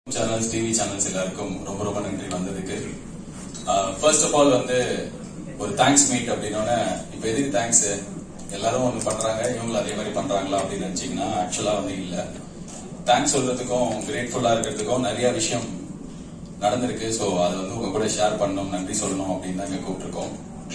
channels TV channels எல்லாருக்கும் ரொம்ப ரொம்ப நன்றி வந்ததுக்கு ஃபர்ஸ்ட் ஆஃப் ஆல் வந்து ஒரு தேங்க்ஸ் மீட் அப்படின்னோட இப்ப எதுக்கு தேங்க்ஸ் எல்லாரும் ஒண்ணு பண்றாங்க இவங்களும் அதே மாதிரி பண்றாங்களா அப்படின்னு நினைச்சீங்கன்னா ஆக்சுவலா வந்து இல்ல தேங்க்ஸ் சொல்றதுக்கும் கிரேட்ஃபுல்லா இருக்கிறதுக்கும் நிறைய விஷயம் நடந்திருக்கு சோ அதை வந்து உங்க கூட ஷேர் பண்ணணும் நன்றி சொல்லணும் அப்படின்னு தான் இங்க கூப்பிட்டுருக்கோம்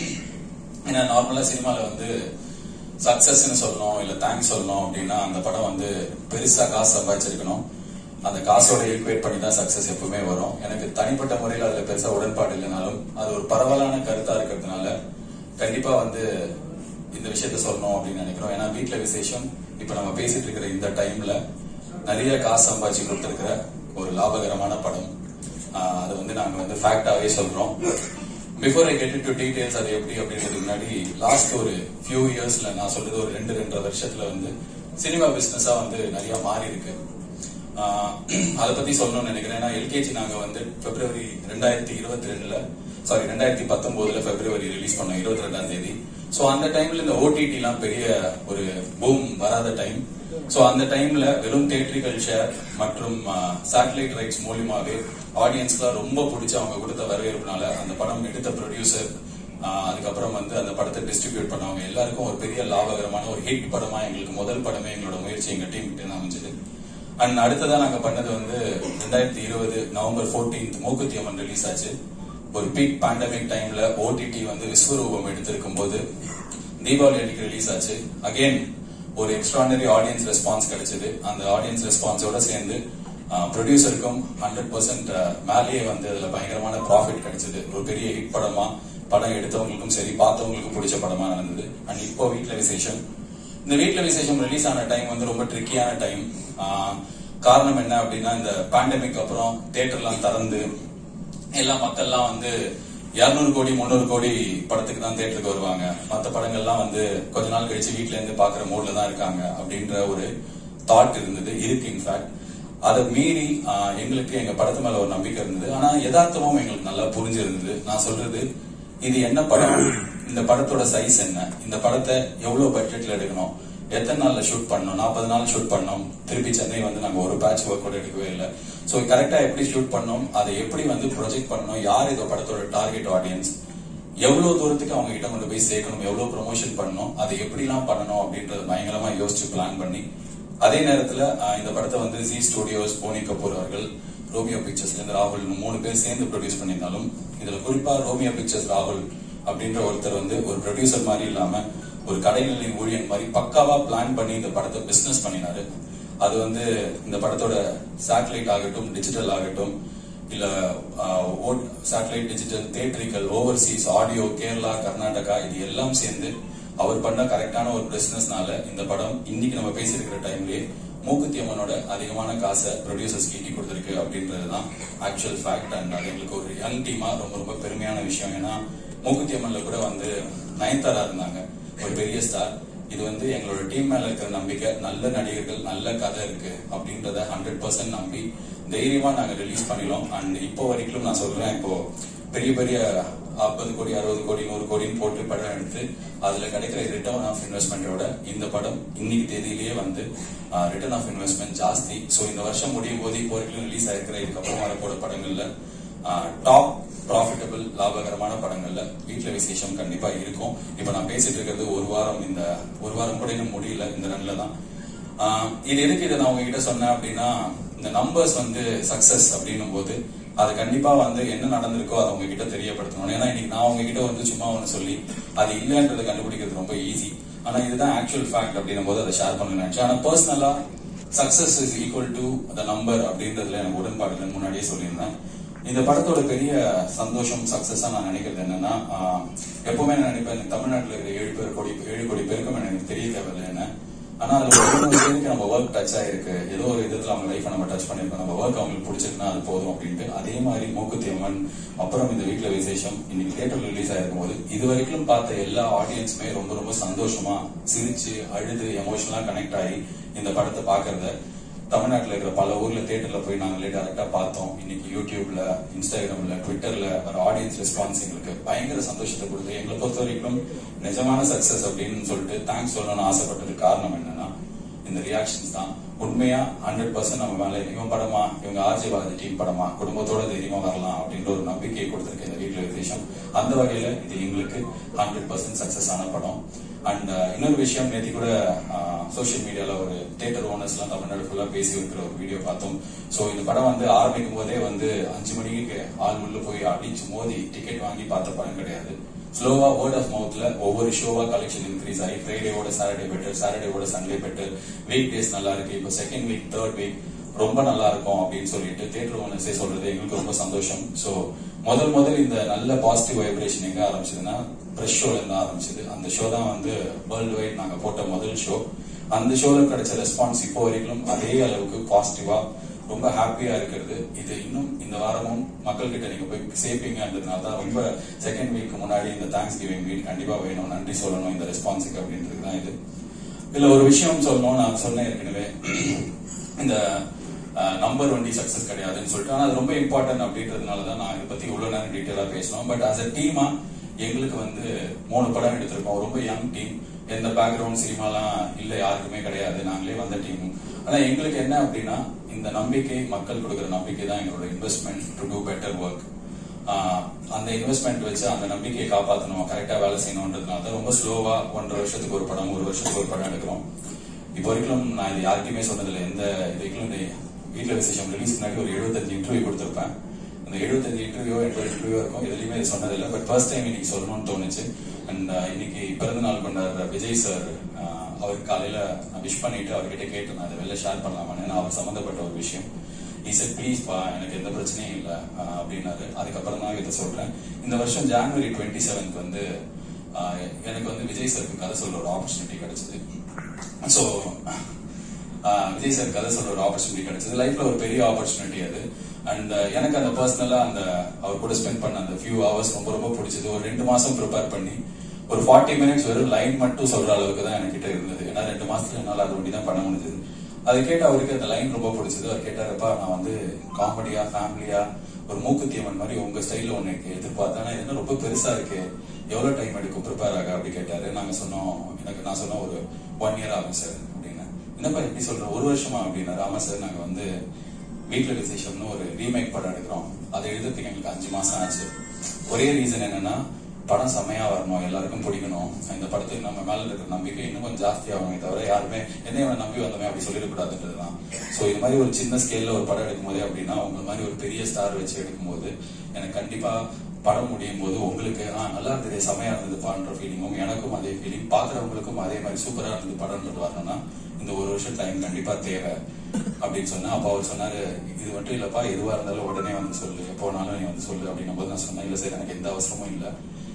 ஏன்னா நார்மலா சினிமால வந்து சக்சஸ்ன்னு சொல்லணும் இல்ல தேங்க்ஸ் சொல்லணும் அப்படின்னா அந்த படம் வந்து பெருசா காசு சம்பாதிச்சிருக்கணும் அந்த காசோட ஈக்குவேட் பண்ணி தான் சக்சஸ் எப்பவுமே வரும் எனக்கு தனிப்பட்ட முறையில் அதுல பெருசா உடன்பாடு இல்லைனாலும் அது ஒரு பரவலான கருத்தா இருக்கிறதுனால கண்டிப்பா வந்து இந்த விஷயத்த சொல்லணும் அப்படின்னு நினைக்கிறோம் ஏன்னா வீட்டுல விசேஷம் இப்ப நம்ம பேசிட்டு இருக்கிற இந்த டைம்ல நிறைய காசு சம்பாதிச்சு கொடுத்திருக்கிற ஒரு லாபகரமான படம் ஆஹ் அது வந்து நாங்க வந்து ஃபேக்டாவே சொல்றோம் before I get to details அது எப்படி அப்படின்றதுக்கு முன்னாடி லாஸ்ட் ஒரு ஃபியூ இயர்ஸ்ல நான் சொல்றது ஒரு ரெண்டு ரெண்டரை வருஷத்துல வந்து சினிமா பிசினஸா வந்து நிறைய மாறி இருக்கு ஆஹ் அதை பத்தி சொல்லணும்னு நினைக்கிறேன் ஏன்னா எல்கேஜி நாங்க வந்து பிப்ரவரி ரெண்டாயிரத்தி இருபத்தி ரெண்டுல சாரி ரெண்டாயிரத்தி பத்தொன்பதுல பிப்ரவரி ரிலீஸ் பண்ணோம் இருபத்தி ரெண்டாம் தேதி சோ அந்த டைம்ல இந்த ஓடிடி எல்லாம் பெரிய ஒரு பூம் வராத டைம் சோ அந்த டைம்ல வெறும் தேட்ரிக்கல் ஷேர் மற்றும் சேட்டலைட் ரைட்ஸ் மூலியமாவே ஆடியன்ஸ்க்குலாம் ரொம்ப பிடிச்ச அவங்க கொடுத்த வரவேற்புனால அந்த படம் எடுத்த ப்ரொடியூசர் அதுக்கப்புறம் வந்து அந்த படத்தை டிஸ்ட்ரிபியூட் பண்ணவங்க எல்லாருக்கும் ஒரு பெரிய லாபகரமான ஒரு ஹிட் படமா எங்களுக்கு முதல் படமே எங்களோட முயற்சி எங்க டீம் கிட்ட அமைஞ்சது அண்ட் அடுத்ததா நாங்க பண்ணது வந்து ரெண்டாயிரத்தி இருபது நவம்பர் 14th மூக்குத்தி அம்மன் ரிலீஸ் ஆச்சு ஒரு பீக் பேண்டமிக் டைம்ல ஓடிடி வந்து விஸ்வரூபம் எடுத்திருக்கும் போது தீபாவளி அன்னைக்கு ரிலீஸ் ஆச்சு அகைன் ஒரு எக்ஸ்ட்ரானரி ஆடியன்ஸ் ரெஸ்பான்ஸ் கிடைச்சது அந்த ஆடியன்ஸ் ரெஸ்பான்ஸோட சேர்ந்து ப்ரொடியூசருக்கும் ஹண்ட்ரட் பர்சன்ட் மேலேயே வந்து அதுல பயங்கரமான ப்ராஃபிட் கிடைச்சது ஒரு பெரிய ஹிட் படமா படம் எடுத்தவங்களுக்கும் சரி பார்த்தவங்களுக்கும் பிடிச்ச படமா நடந்தது அண்ட் இப்போ வீட்ல விசேஷம் இந்த வீட்ல விசேஷம் ரிலீஸ் ஆன டைம் வந்து ரொம்ப ட்ரிக்கியான டைம் காரணம் என்ன அப்படின்னா இந்த பேண்டமிக் அப்புறம் தியேட்டர்லாம் திறந்து எல்லா மக்கள்லாம் வந்து இருநூறு கோடி முந்நூறு கோடி படத்துக்கு தான் தேட்டருக்கு வருவாங்க மற்ற படங்கள்லாம் வந்து கொஞ்ச நாள் கழிச்சு வீட்ல இருந்து பாக்குற மூட்ல தான் இருக்காங்க அப்படின்ற ஒரு தாட் இருந்தது இருக்கு இன்ஃபேக்ட் அதை மீறி ஆஹ், எங்களுக்கு எங்க படத்து மேல ஒரு நம்பிக்கை இருந்தது ஆனா யதார்த்தமும் எங்களுக்கு நல்லா புரிஞ்சிருந்தது நான் சொல்றது இது என்ன படம் இந்த படத்தோட சைஸ் என்ன இந்த படத்தை எவ்வளவு பட்ஜெட்ல எடுக்கணும் எத்தனை நாள்ல ஷூட் பண்ணணும் நாற்பது நாள் ஷூட் பண்ணோம் திருப்பி சென்னை வந்து நாங்க ஒரு பேட்ச் ஒர்க் கூட எடுக்கவே இல்லை சோ கரெக்டா எப்படி ஷூட் பண்ணோம் அதை எப்படி வந்து ப்ரொஜெக்ட் பண்ணணும் யார் இந்த படத்தோட டார்கெட் ஆடியன்ஸ் எவ்வளவு தூரத்துக்கு அவங்க கிட்ட கொண்டு போய் சேர்க்கணும் எவ்வளவு ப்ரொமோஷன் பண்ணணும் அதை எப்படிலாம் பண்ணணும் அப்படின்றத பயங்கரமா யோசிச்சு பிளான் பண்ணி அதே நேரத்துல ஆஹ், இந்த படத்தை வந்து ஜி ஸ்டுடியோஸ் போனி கபூர் அவர்கள் ரோமியோ பிக்சர்ஸ்ல இருந்து ராகுல் மூணு பேர் சேர்ந்து ப்ரொடியூஸ் பண்ணியிருந்தாலும் இதுல குறிப்பா ரோமியோ பிக்சர்ஸ் ராகுல் அப்படின்ற ஒருத்தர் வந்து ஒரு ப்ரொடியூசர் மாதிரி இல்லாம ஒரு கடைநிலையின் ஊழியன் மாதிரி பக்காவா பிளான் பண்ணி இந்த படத்தை பிசினஸ் பண்ணினாரு அது வந்து இந்த படத்தோட சேட்டலைட் ஆகட்டும் டிஜிட்டல் ஆகட்டும் இல்ல satellite digital theatrical overseas audio Kerala Karnataka இது எல்லாம் சேர்ந்து அவர் பண்ண கரெக்டான ஒரு பிசினஸ்னால இந்த படம் இன்னைக்கு நம்ம பேசியிருக்கிற டைம்லயே மூக்குத்தி அம்மனோட அதிகமான காசை ப்ரொடியூசர்ஸ் ஈட்டி கொடுத்திருக்கு அப்படின்றது தான் ஆக்சுவல் ஃபேக்ட் அண்ட் அது எங்களுக்கு ஒரு யங் டீமா ரொம்ப ரொம்ப பெருமையான விஷயம் ஏன்னா மூக்குத்தி அம்மன்ல கூட வந்து நயன்தாரா இருந்தாங்க ஒரு பெரிய ஸ்டார் இது வந்து எங்களோட டீம் மேல இருக்கிற நம்பிக்கை நல்ல நடிகர்கள் நல்ல கதை இருக்கு அப்படின்றத ஹண்ட்ரட் பர்சன்ட் நம்பி தைரியமா நாங்க ரிலீஸ் பண்ணிடலாம் அண்ட் இப்போ வரைக்கும் நான் சொல்றேன் இப்போ பெரிய பெரிய ஐம்பது கோடி அறுபது கோடி நூறு கோடின்னு போட்டு படம் எடுத்து அதுல கிடைக்கிற ரிட்டர்ன் ஆஃப் இன்வெஸ்ட்மெண்டோட இந்த படம் இன்னைக்கு தேதியிலேயே வந்து ரிட்டர்ன் ஆஃப் இன்வெஸ்ட்மெண்ட் ஜாஸ்தி சோ இந்த வருஷம் முடியும் போது இப்போ வரைக்கும் ரிலீஸ் ஆயிருக்கிற இதுக்கப்புறம் வரப்போற படங்கள்ல டாப் ப்ராஃபிட்டபிள் லாபகரமான படங்கள்ல வீட்ல விசேஷம் கண்டிப்பா இருக்கும் இப்ப நான் பேசிட்டு இருக்கிறது ஒரு வாரம் இந்த ஒரு வாரம் கூட இன்னும் முடியல இந்த ரன்ல தான் ஆஹ் இது எதுக்கு இதை நான் உங்ககிட்ட சொன்னேன் அப்படின்னா இந்த நம்பர்ஸ் வந்து சக்சஸ் அப்படின்னும் போது அது கண்டிப்பா வந்து என்ன நடந்திருக்கோ அதை உங்ககிட்ட தெரியப்படுத்தணும் ஏன்னா இன்னைக்கு நான் உங்ககிட்ட வந்து சும்மா ஒண்ணு சொல்லி அது இல்லைன்றதை கண்டுபிடிக்கிறது ரொம்ப ஈஸி ஆனா இதுதான் ஆக்சுவல் ஃபேக்ட் அப்படின்னும் போது அதை ஷேர் பண்ண நினைச்சேன் ஆனா பர்சனலா success is equal to the number அப்படின்றதுல எனக்கு உடன்பாடு இல்லைன்னு முன்னாடியே சொல்லியிருந்தேன் இந்த படத்தோட பெரிய சந்தோஷம் சக்சஸா நான் நினைக்கிறது என்னன்னா ஆஹ், எப்பவுமே நான் நினைப்பேன் இந்த தமிழ்நாட்டுல இருக்கிற ஏழு பேர் கோடி ஏழு கோடி பேருக்கும் எனக்கு தெரிய தேவையில்லை என்ன ஆனா அதுல ஒரு மூணு பேருக்கு நம்ம ஒர்க் டச் ஆயிருக்கு ஏதோ ஒரு விதத்துல அவங்க லைஃப் நம்ம டச் பண்ணிருக்கோம் நம்ம ஒர்க் அவங்களுக்கு பிடிச்சிருக்குன்னா அது போதும் அப்படின்ட்டு அதே மாதிரி மூக்குத்தி அம்மன் அப்புறம் இந்த வீட்ல விசேஷம் இன்னைக்கு தியேட்டர் ரிலீஸ் ஆயிருக்கும் போது இது வரைக்கும் பார்த்த எல்லா ஆடியன்ஸுமே ரொம்ப ரொம்ப சந்தோஷமா சிரிச்சு அழுது எமோஷனலா கனெக்ட் ஆகி இந்த படத்தை பாக்குறத தமிழ்நாட்டுல இருக்கிற பல ஊர்ல தியேட்டர்ல போய் நாங்களே டேரக்டா பார்த்தோம் இன்னைக்கு யூடியூப்ல இன்ஸ்டாகிராம்ல ட்விட்டர்ல வர ஆடியன்ஸ் ரெஸ்பான்ஸ் எங்களுக்கு பயங்கர சந்தோஷத்தை கொடுத்து எங்களை பொறுத்த வரைக்கும் நிஜமான சக்சஸ் அப்படின்னு சொல்லிட்டு தேங்க்ஸ் சொல்லணும்னு ஆசைப்பட்டதுக்கு காரணம் என்னன்னா இந்த ரியாக்ஷன்ஸ் தான் உண்மையா ஹண்ட்ரட் பர்சன்ட் நம்ம மேல இவன் படமா இவங்க ஆர்ஜி பாரதி டீம் படமா குடும்பத்தோட தைரியமா வரலாம் அப்படின்ற ஒரு நம்பிக்கையை கொடுத்திருக்கு இந்த வீட்டில் விசேஷம் அந்த வகையில இது எங்களுக்கு ஹண்ட்ரட் பர்சன்ட் சக்சஸ் ஆன படம் அண்ட் இன்னொரு விஷயம் நேற்று கூட சோஷியல் மீடியால ஒரு தியேட்டர் ஓனர்ஸ் எல்லாம் தமிழ்நாடு ஃபுல்லா பேசி இருக்கிற ஒரு வீடியோ பார்த்தோம் சோ இந்த படம் வந்து ஆரம்பிக்கும் போதே வந்து அஞ்சு மணிக்கு ஆள் உள்ள போய் அடிச்சு மோதி டிக்கெட் வாங்கி பார்த்த படம் கிடையாது ஸ்லோவா வேர்ட் ஆஃப் மவுத்ல ஒவ்வொரு ஷோவா கலெக்ஷன் இன்க்ரீஸ் ஆகி ஃப்ரைடேவோட சாட்டர்டே பெட்டர் சாட்டர்டேவோட சண்டே பெட்டர் வீக் டேஸ் நல்லா இருக்கு இப்போ செகண்ட் வீக் தேர்ட் வீக் ரொம்ப நல்லா இருக்கும் அப்படின்னு சொல்லிட்டு தியேட்டர் ஓனர்ஸே சொல்றது எங்களுக்கு ரொம்ப சந்தோஷம் சோ முதல் முதல் இந்த நல்ல பாசிட்டிவ் வைப்ரேஷன் எங்க ஆரம்பிச்சதுன்னா பிரஷ் ஷோல இருந்து ஆரம்பிச்சது அந்த ஷோ தான் வந்து வேர்ல்டு வைட் நாங்க போட்ட முதல் ஷோ அந்த ஷோல கிடைச்ச ரெஸ்பான்ஸ் இப்போ வரைக்கும் அதே அளவுக்கு பாசிட்டிவா ரொம்ப ஹாப்பியா இருக்கிறது இது இன்னும் இந்த வாரமும் மக்கள் கிட்ட நீங்க போய் சேர்ப்பீங்கன்றதுனால தான் ரொம்ப செகண்ட் வீக் முன்னாடி இந்த தேங்க்ஸ் கிவிங் மீட் கண்டிப்பா வேணும் நன்றி சொல்லணும் இந்த ரெஸ்பான்ஸுக்கு அப்படின்றது தான் இது இதுல ஒரு விஷயம் சொல்லணும் நான் சொன்னேன் ஏற்கனவே இந்த நம்பர் வண்டி சக்சஸ் கிடையாதுன்னு சொல்லிட்டு ஆனா அது ரொம்ப இம்பார்ட்டன்ட் அப்படின்றதுனால தான் நான் இதை பத்தி இவ்வளவு நேரம் டீட்டெயிலா பேசணும் பட் as a டீமா எங்களுக்கு வந்து மூணு படம் எடுத்திருக்கோம் ரொம்ப யங் டீம் எந்த பேக்ரவுண்ட் சினிமாலாம் இல்ல யாருக்குமே கிடையாது நாங்களே வந்த டீம் ஆனா எங்களுக்கு என்ன அப்படின்னா இந்த நம்பிக்கை மக்கள் கொடுக்குற நம்பிக்கை தான் எங்களோட investment to do better work அந்த இன்வெஸ்ட்மெண்ட் வச்சு அந்த நம்பிக்கையை காப்பாற்றணும் கரெக்டா வேலை செய்யணும்ன்றதுனால தான் ரொம்ப ஸ்லோவா ஒன்றரை வருஷத்துக்கு ஒரு படம் ஒரு வருஷத்துக்கு ஒரு படம் எடுக்கிறோம் இப்போ வரைக்கும் நான் இது யாருக்குமே சொன்னதில்லை எந்த இது வரைக்கும் இந்த வீட்டில் விசேஷம் ரிலீஸ் முன்னாடி ஒரு எழுபத்தஞ்சு இன்டர்வியூ கொடுத்துருப்பேன் அந்த எழுபத்தஞ்சு இன்டர்வியூ எண்பது இன்டர்வியூ இருக்கும் எதுலையுமே இது சொன்னதில்லை பட் ஃபர்ஸ்ட் டைம் இன்னைக்கு சொல்லணும்னு தோணுச்சு அண்ட் இன்னைக்கு பிறந்த நாள் கொண்டாடுற விஜய் சார் அவர் காலையில நான் விஷ் பண்ணிட்டு அவர்கிட்ட கேட்டேன் நான் அதை வெளில ஷேர் பண்ணலாமான்னு நான் அவர் சம்மந்தப்பட்ட ஒரு விஷயம் ஈ சார் ப்ளீஸ் பா எனக்கு எந்த பிரச்சனையும் இல்லை அப்படின்னாரு அதுக்கப்புறம் தான் இதை சொல்றேன் இந்த வருஷம் ஜான்வரி டுவெண்ட்டி செவன்த் வந்து ஆஹ், எனக்கு வந்து விஜய் சாருக்கு கதை சொல்ற ஒரு ஆப்பர்ச்சுனிட்டி கிடைச்சது ஸோ விஜய் சார் கதை சொல்ற ஒரு ஆப்பர்ச்சுனிட்டி கிடைச்சது லைஃப்ல ஒரு பெரிய ஆப்பர்ச்சுனிட்டி அது அண்ட் எனக்கு அந்த பர்சனலா அந்த அவர் கூட ஸ்பெண்ட் பண்ண அந்த ஃபியூ ஹவர்ஸ் ரொம்ப ரொம்ப பிடிச்சது ஒரு ரெண்டு மாசம் ப்ரிப்பேர் பண்ணி ஒரு ஃபார்ட்டி மினிட்ஸ் வெறும் லைன் மட்டும் சொல்ற அளவுக்கு தான் என்கிட்ட இருந்தது ஏன்னா ரெண்டு மாசத்துல என்னால அது ஒண்டி தான் பண்ண முடிஞ்சது அது கேட்டு அவருக்கு அந்த லைன் ரொம்ப பிடிச்சது அவர் கேட்டாருப்பா நான் வந்து காமெடியா ஃபேமிலியா ஒரு மூக்குத்தியம்மன் மாதிரி உங்க ஸ்டைல்ல ஒண்ணு எதிர்பார்த்தேன் ஆனா இது என்ன ரொம்ப பெருசா இருக்கு எவ்வளவு டைம் எடுக்கும் ப்ரிப்பேர் ஆக அப்படி கேட்டாரு நாங்க சொன்னோம் எனக்கு நான் சொன்னோம் ஒரு ஒன் இயர் ஆகும் சார் அப்படின்னு என்னப்பா எப்படி சொல்ற ஒரு வருஷமா அப்படின்னாரு ஆமா சார் நாங்க வந்து வீட்ல விசேஷம்னு ஒரு ரீமேக் படம் எடுக்கிறோம் அதை எழுதுறதுக்கு எங்களுக்கு அஞ்சு மாசம் ஆச்சு ஒரே ரீசன் என்னன்னா படம் செம்மையா வரணும் எல்லாருக்கும் பிடிக்கணும் இந்த படத்துக்கு நம்ம மேல இருக்கிற நம்பிக்கை இன்னும் கொஞ்சம் ஜாஸ்தி ஆகுமே தவிர யாருமே என்ன இவனை நம்பி வந்தோமே அப்படி சொல்லிடக்கூடாதுன்றதுதான் சோ இது மாதிரி ஒரு சின்ன ஸ்கேல்ல ஒரு படம் எடுக்கும்போது அப்படின்னா உங்க மாதிரி ஒரு பெரிய ஸ்டார் வச்சு எடுக்கும்போது எனக்கு கண்டிப்பா படம் முடியும் போது உங்களுக்கு ஆ நல்லா இருந்தது செமையா இருந்தது பான்ற ஃபீலிங்கும் எனக்கும் அதே ஃபீலிங் பாக்குறவங்களுக்கும் அதே மாதிரி சூப்பரா இருந்தது படம்ன்றது வரணும்னா இந்த ஒரு வருஷம் டைம் கண்டிப்பா தேவை அப்படின்னு சொன்னா அப்ப அவர் சொன்னாரு இது மட்டும் இல்லப்பா எதுவா இருந்தாலும் உடனே வந்து சொல்லு எப்போனாலும் நீ வந்து சொல்லு அப்படின்னும் போது நான் சொன்னேன் இல்ல சார் எனக்கு எந்த அவசரமும் இல்ல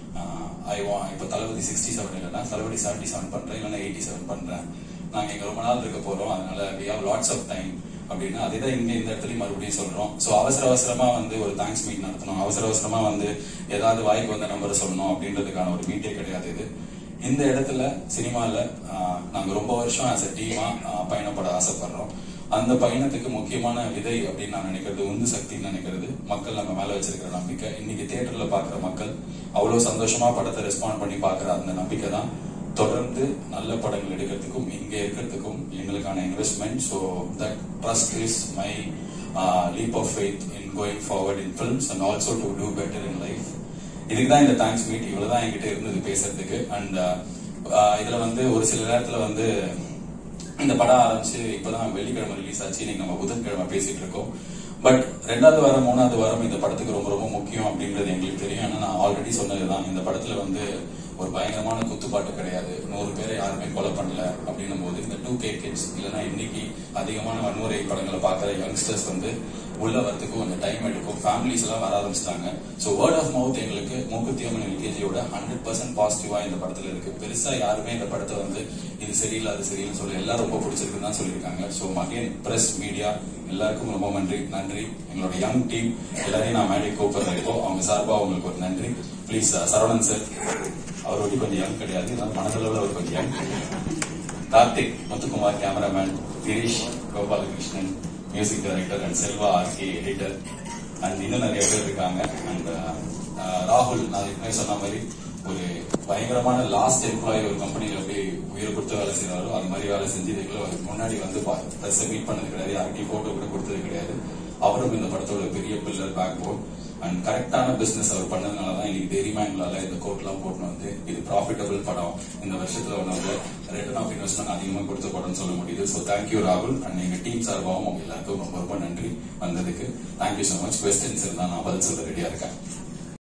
ஐ வா இப்ப தளபதி சிக்ஸ்டி செவன் இல்லைன்னா தளபதி செவன்டி செவன் பண்றேன் இல்லைன்னா எயிட்டி செவன் பண்றேன் நாங்க இங்க ரொம்ப நாள் இருக்க போறோம் அதனால we have lots of time அப்படின்னா அதே தான் இங்க இந்த இடத்துலயும் மறுபடியும் சொல்றோம் சோ அவசர அவசரமா வந்து ஒரு தேங்க்ஸ் மீட் நடத்தணும் அவசர அவசரமா வந்து ஏதாவது வாய்க்கு வந்த நம்பரை சொல்லணும் அப்படின்றதுக்கான ஒரு மீட்டே கிடையாது இது இந்த இடத்துல சினிமால ஆஹ், நாங்க ரொம்ப வருஷம் ஆஸ் அ டீமா பயணப்பட ஆசைப்படுறோம் அந்த பயணத்துக்கு முக்கியமான விதை அப்படின்னு நான் நினைக்கிறது உந்து சக்தின்னு நினைக்கிறது மக்கள் நம்ம மேல வச்சிருக்கிற நம்பிக்கை இன்னைக்கு தியேட்டர்ல பாக்குற மக்கள் அவ்வளவு சந்தோஷமா படத்தை ரெஸ்பாண்ட் பண்ணி பாக்குற அந்த நம்பிக்கை தான் தொடர்ந்து நல்ல படங்கள் எடுக்கிறதுக்கும் இங்க இருக்கிறதுக்கும் எங்களுக்கான investment so that trust is my leap of faith in going forward in films and also to do better in life இதுக்கு தான் இந்த தேங்க்ஸ் மீட் இவ்வளவுதான் என்கிட்ட இருந்தது பேசுறதுக்கு அண்ட் இதுல வந்து ஒரு சில நேரத்துல வந்து இந்த படம் ஆரம்பிச்சு இப்பதான் வெள்ளிக்கிழமை ரிலீஸ் ஆச்சு இன்னைக்கு நம்ம புதன்கிழமை பேசிட்டு இருக்கோம் பட் ரெண்டாவது வாரம் மூணாவது வாரம் இந்த படத்துக்கு ரொம்ப ரொம்ப முக்கியம் அப்படின்றது எங்களுக்கு தெரியும் ஆனா நான் ஆல்ரெடி சொன்னதுதான் இந்த படத்துல வந்து ஒரு பயங்கரமான குத்துப்பாட்டு கிடையாது நூறு பேரை யாருமே கொலை பண்ணல அப்படின்னும் போது இந்த டூ கே கிட்ஸ் இல்லைன்னா இன்னைக்கு அதிகமான வன்முறை படங்களை பார்க்குற யங்ஸ்டர்ஸ் வந்து உள்ள வரதுக்கு கொஞ்சம் டைம் எடுக்கும் ஃபேமிலிஸ் எல்லாம் வர ஆரம்பிச்சிட்டாங்க ஸோ வேர்ட் ஆஃப் மவுத் எங்களுக்கு மூக்குத்தியம்மன் எல்கேஜியோட ஹண்ட்ரட் பர்சன்ட் பாசிட்டிவா இந்த படத்துல இருக்கு பெருசா யாருமே இந்த படத்தை வந்து இது சரியில்லை அது சரியில்லைன்னு சொல்லி எல்லாரும் ரொம்ப பிடிச்சிருக்குன்னு தான் சொல்லியிருக்காங்க ஸோ மகேன் பிரஸ் மீடியா எல்லாருக்கும் ரொம்ப நன்றி நன்றி எங்களோட யங் டீம் எல்லாரையும் நான் மேடை கூப்பிடுறேன் இப்போ அவங்க சார்பா உங்களுக்கு ஒரு நன்றி ப்ளீஸ் சரவணன் சார் அவர் வந்து கொஞ்சம் யங் கிடையாது இருந்தாலும் மனதளவில் அவர் கொஞ்சம் young Karthik Muthukumar cameraman Girish Gopalakrishnan music director and Selva RK editor and இன்னும் நிறைய பேர் இருக்காங்க அண்ட் ராகுல் நான் ஏற்கனவே சொன்ன மாதிரி ஒரு பயங்கரமான லாஸ்ட் எம்ப்ளாயி ஒரு கம்பெனில எப்படி உயிரை கொடுத்து வேலை செய்யறாரோ அது மாதிரி வேலை செஞ்சதுக்குள்ள அவருக்கு முன்னாடி வந்து ப்ரெஸ் மீட் பண்ணது கிடையாது யார்கிட்டயும் போட்டோ கூட கொடுத்தது கிடையாது அவரும் இந்த படத்தோட பெரிய பில்லர் பேக் போன் அண்ட் கரெக்டான பிசினஸ் அவர் பண்ணதுனால தான் இன்னைக்கு தைரியமா எங்களால இந்த கோட்லாம் போட்டு வந்து இது ப்ராஃபிட்டபிள் படம் இந்த வருஷத்துல வந்து ரிட்டர்ன் ஆஃப் இன்வெஸ்ட்மெண்ட் அதிகமா கொடுத்த படம்னு சொல்ல முடியுது ஸோ தேங்க்யூ ராகுல் அண்ட் எங்க டீம் சார்பாகவும் உங்க எல்லாருக்கும் ரொம்ப ரொம்ப நன்றி வந்ததுக்கு தேங்க்யூ ஸோ மச் கொஸ்டின்ஸ் இருந்தா நான் பதில் சொல்ல ரெடியா இருக்கேன்